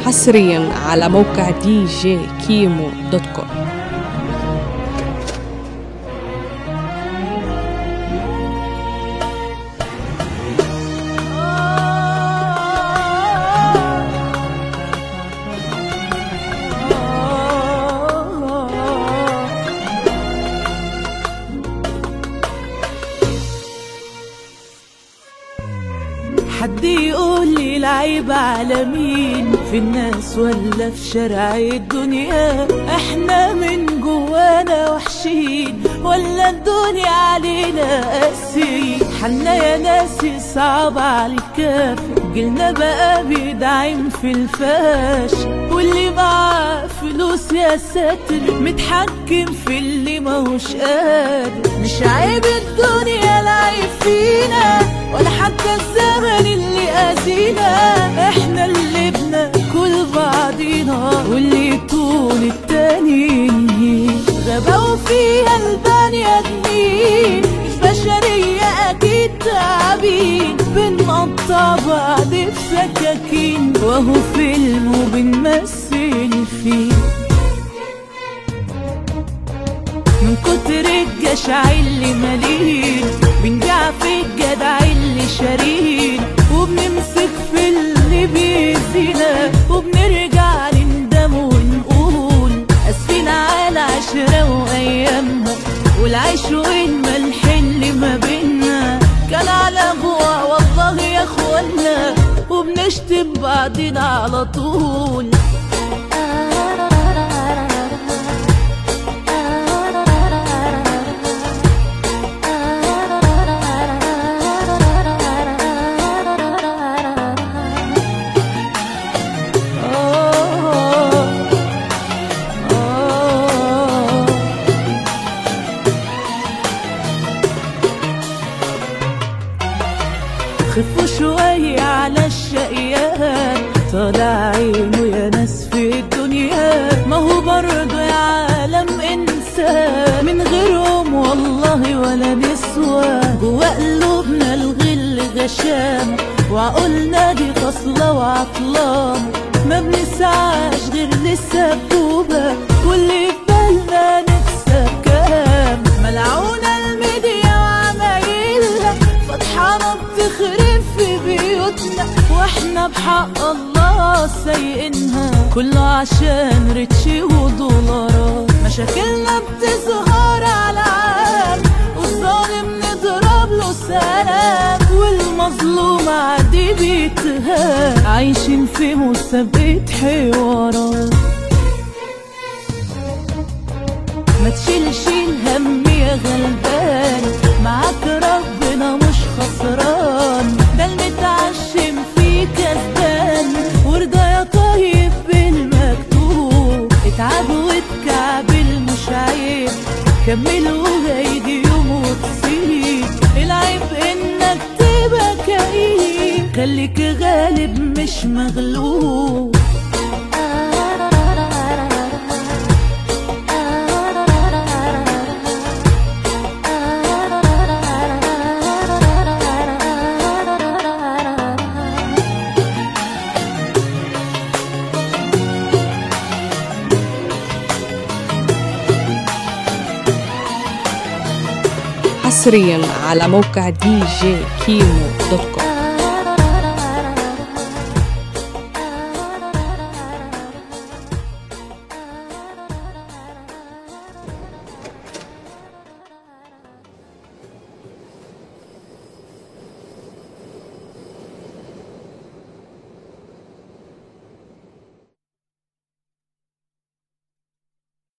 حصريا على موقع دي جي كيمو دوت كوم حد يقول لي العيب على مين في الناس ولا في شارع الدنيا احنا من جوانا وحشين ولا الدنيا علينا قاسي حنا يا ناسي صعب على الكاف جيلنا بقى بيدعم في الفاش واللي معاه فلوس يا ساتر متحكم في اللي ماهوش قادر مش عيب الدنيا العيب فينا ولا حتى الزمن اللي قاسينا احنا اللي بناكل بعضينا واللي طول التانيين غباوا فيها البني ادمين مش بشرية اكيد تعبين بنقطع بعض بسكاكين وهو فيلم وبنمثل فيه من كتر الجشع اللي مالين بنبيع في الجدع اللي شارين وبنمسك في اللي بيزينا وبنرجع نندم ونقول اسفين على عشرة وايامها والعيش والملح اللي ما بينا كان على جوا والله يا اخوانا وبنشتم بعضنا على طول خفوا شوية على الشقيان طالع عينه يا ناس في الدنيا ما هو برضه يا عالم انسان من غيرهم والله ولا نسوى جوا قلوبنا الغل غشام وعقولنا دي فاصلة وعطلان ما بنسعاش غير للسبوبة واللي في بالنا نكسب كام ملعونة الميديا وعمايلها فضحانة بتخرب في بيوتنا واحنا بحق الله سايقينها كله عشان ريتشي ودولارات مشاكلنا بتظهر على عام والظالم نضرب له سلام والمظلوم عادي بيتهان عايشين في مسابقة حوارات ما تشيلش الهم يا غلبان معاك ربنا مش خسران ده المتعشم فيه كسبان وارضى يا طيب بالمكتوب اتعب واتكعبل مش عيب كمل وهيجي يوم وتصيب العيب انك تبقى كئيب خليك غالب مش مغلوب حصريا على موقع دي جي كيمو دوت كوم